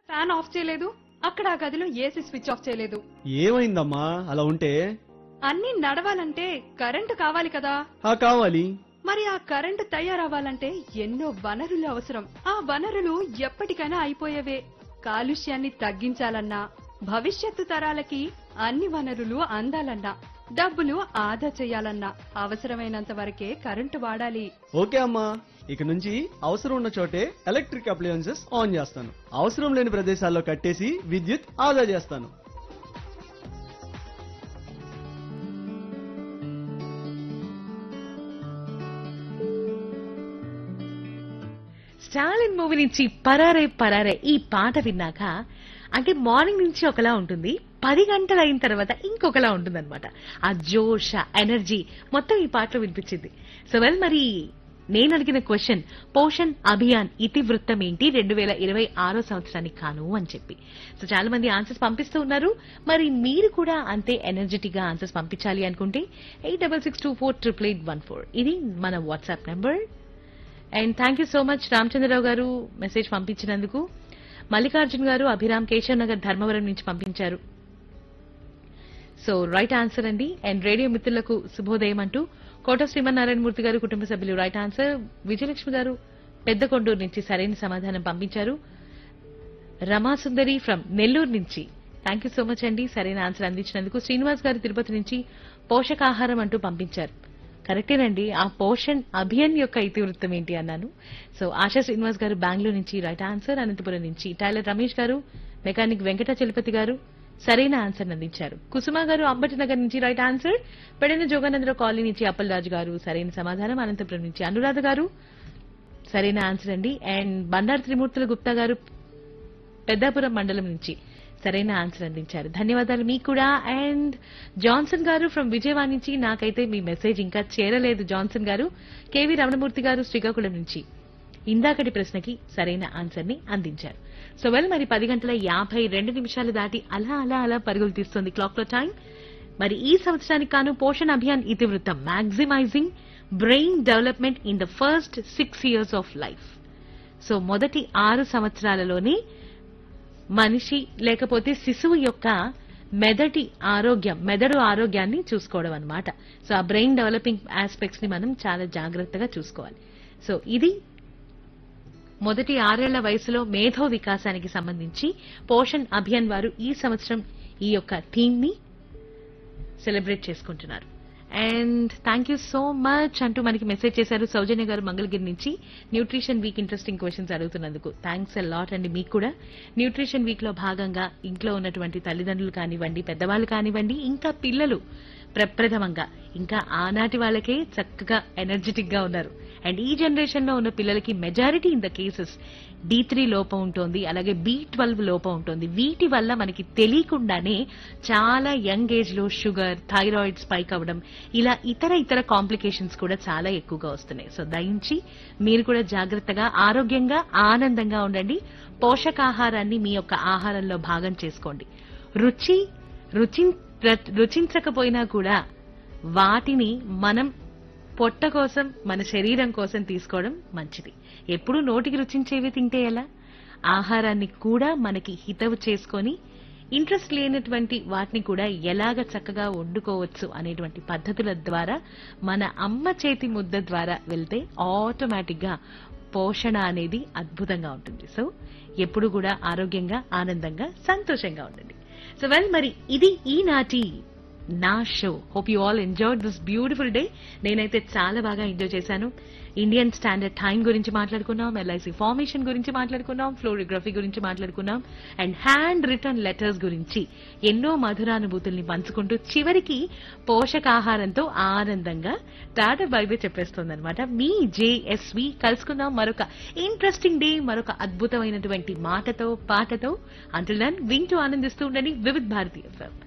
fan of చేయలేదు అక్కడ ఆ గదిలో ఏసీ స్విచ్ ఆఫ్ చేయలేదు ఏమైందమ్మా అలా ఉంటే అన్నీ నడవాలంటే కరెంటు కావాలి కదా ఆ కావాలి మరి ఆ కరెంటు తయారవ్వాలంటే ఎన్నో వనరులు అవసరం ఆ వనరులు ఎప్పటికైనా అయిపోయేవే కాలుష్యాన్ని తగ్గించాలన్నా భవిష్యత్తు తరాలకి అన్ని వనరులు అందాలన్నా డబ్బులు ఆదా చేయాలన్నా అవసరమైనంత వరకే కరెంటు వాడాలి ఓకే అమ్మా ఇక నుంచి అవసరం ఉన్న చోటే ఎలక్ట్రిక్ అప్లయన్సెస్ ఆన్ చేస్తాను అవసరం లేని ప్రదేశాల్లో కట్టేసి విద్యుత్ ఆదా చేస్తాను స్టాలిన్ మూవీ నుంచి పరారే పరారే ఈ పాట విన్నాక అంటే మార్నింగ్ నుంచి ఒకలా ఉంటుంది పది గంటలు అయిన తర్వాత ఇంకొకలా ఉంటుంది అనమాట ఆ జోష్ ఆ ఎనర్జీ మొత్తం ఈ పాటలో వినిపించింది సో వెల్ మరి నేను అడిగిన క్వశ్చన్ పోషణ్ అభియాన్ ఇతివృత్తం ఏంటి రెండు వేల ఇరవై ఆరో సంవత్సరానికి కాను అని చెప్పి సో చాలా మంది ఆన్సర్స్ పంపిస్తూ ఉన్నారు మరి మీరు కూడా అంతే ఎనర్జెటిక్ గా ఆన్సర్స్ పంపించాలి అనుకుంటే eight double six two four triple eight one four ఇది మన WhatsApp number and thank you so much Ramachandrarao గారు మెసేజ్ పంపించినందుకు మల్లికార్జున్ గారు అభిరామ్ కేశవ్ నగర్ ధర్మవరం నుంచి పంపించారు సో రైట్ ఆన్సర్ అండి అండ్ రేడియో మిత్రులకు శుభోదయం అంటూ కోట శ్రీమన్నారాయణమూర్తి గారు కుటుంబ సభ్యులు రైట్ ఆన్సర్ విజయలక్ష్మి గారు పెద్ద కొండూరు నుంచి సరైన సమాధానం పంపించారు రమాసుందరి ఫ్రమ్ నెల్లూరు నుంచి థ్యాంక్ యూ సో మచ్ అండి సరైన ఆన్సర్ అందించినందుకు శ్రీనివాస్ గారు తిరుపతి నుంచి పోషకాహారం అంటూ పంపించారు కరెక్టేనండి ఆ పోషణ్ అభియాన్ యొక్క ఇతివృత్తం ఏంటి అన్నాను సో ఆశా శ్రీనివాస్ గారు బెంగళూరు నుంచి రైట్ ఆన్సర్ అనంతపురం నుంచి టైలర్ రమేష్ గారు మెకానిక్ వెంకట చలపతి గారు సరైన ఆన్సర్ అందించారు కుసుమ గారు అంబటి నగర్ నుంచి right answer Pedana Joganandarao colony నుంచి అప్పలరాజు గారు సరైన సమాధానం అనంతపురం నుంచి అనురాధ గారు సరైన ఆన్సర్ అండి అండ్ బండారు త్రిమూర్తుల గుప్తా గారు పెద్దాపురం మండలం నుంచి సరైన ఆన్సర్ అందించారు ధన్యవాదాలు మీకు కూడా అండ్ జాన్సన్ గారు ఫ్రమ్ విజయవాడ నుంచి నాకైతే మీ మెసేజ్ ఇంకా చేరలేదు జాన్సన్ గారు కేవీ రమణమూర్తి గారు శ్రీకాకుళం నుంచి ఇందాకటి ప్రశ్నకి సరైన ఆన్సర్ ని అందించారు సో వెల్ మరి పది గంటల యాభై రెండు నిమిషాలు దాటి అలా అలా అలా పరుగులు తీస్తుంది క్లాక్ లో టైం మరి ఈ సంవత్సరానికి కాను పోషణ్ అభియాన్ ఇతివృత్తం maximising brain development in the first six years of life so మొదటి ఆరు సంవత్సరాలలోనే మనిషి లేకపోతే శిశువు యొక్క మెదటి ఆరోగ్యం మెదడు ఆరోగ్యాన్ని చూసుకోవడం అన్నమాట సో ఆ బ్రెయిన్ డెవలపింగ్ ఆస్పెక్ట్స్ ని మనం చాలా జాగ్రత్తగా చూసుకోవాలి సో ఇది మొదటి ఆరేళ్ల వయసులో మేధో వికాసానికి సంబంధించి పోషణ్ అభియాన్ వారు ఈ సంవత్సరం ఈ యొక్క థీమ్ ని సెలబ్రేట్ చేసుకుంటున్నారు and thank you so much అంటూ మనకి మెసేజ్ చేశారు సౌజన్య గారు మంగళగిరి నుంచి న్యూట్రిషన్ వీక్ ఇంట్రెస్టింగ్ క్వశ్చన్స్ అడుగుతున్నందుకు థ్యాంక్స్ అ లాట్ అండి మీకు కూడా న్యూట్రిషన్ వీక్ లో భాగంగా ఇంట్లో ఉన్నటువంటి తల్లిదండ్రులు కానివ్వండి పెద్దవాళ్ళు కానివ్వండి ఇంకా పిల్లలు ప్రప్రథమంగా ఇంకా ఆనాటి వాళ్ళకే చక్కగా ఎనర్జెటిక్ గా ఉన్నారు అండ్ ఈ జనరేషన్ లో ఉన్న పిల్లలకి majority in the cases D three లోపం ఉంటుంది అలాగే బి ట్వెల్వ్ లోపం ఉంటుంది వీటి వల్ల మనకి తెలియకుండానే చాలా యంగ్ ఏజ్ లో షుగర్ థైరాయిడ్ స్పైక్ అవ్వడం ఇలా ఇతర ఇతర కాంప్లికేషన్స్ కూడా చాలా ఎక్కువగా వస్తున్నాయి సో దయించి మీరు కూడా జాగ్రత్తగా ఆరోగ్యంగా ఆనందంగా ఉండండి పోషకాహారాన్ని మీ యొక్క ఆహారంలో భాగం చేసుకోండి రుచి రుచి రుచించకపోయినా కూడా వాటిని మనం పొట్ట కోసం మన శరీరం కోసం తీసుకోవడం మంచిది ఎప్పుడూ నోటికి రుచించేవి తింటే ఎలా ఆహారాన్ని కూడా మనకి హితవు చేసుకొని ఇంట్రెస్ట్ లేనటువంటి వాటిని కూడా ఎలాగ చక్కగా వండుకోవచ్చు అనేటువంటి పద్ధతుల ద్వారా మన అమ్మ చేతి ముద్ద ద్వారా వెళ్తే ఆటోమేటిక్ గా పోషణ అనేది అద్భుతంగా ఉంటుంది సో ఎప్పుడు కూడా ఆరోగ్యంగా ఆనందంగా సంతోషంగా ఉండండి సో వెల్ మరి ఇది ఈనాటి నా show hope you all enjoy this beautiful day నేనైతే చాలా బాగా ఎంజాయ్ చేశాను ఇండియన్ స్టాండర్డ్ టైం గురించి మాట్లాడుకున్నాం ఎల్ఐసి ఫార్మేషన్ గురించి మాట్లాడుకున్నాం ఫ్లోరిగ్రఫీ గురించి మాట్లాడుకున్నాం అండ్ హ్యాండ్ రిటర్న్ లెటర్స్ గురించి ఎన్నో మధురానుభూతుల్ని పంచుకుంటూ చివరికి పోషకాహారంతో ఆనందంగా టాటా బైబే చెప్పేస్తుందన్నమాట మీ జేఎస్వి కలుసుకుందాం మరొక ఇంట్రెస్టింగ్ డే మరొక అద్భుతమైనటువంటి మాటతో పాటతో అంటుల్ వింటూ ఆనందిస్తూ ఉండండి వివిధ్ భారతీయ ఎఫ్ఎం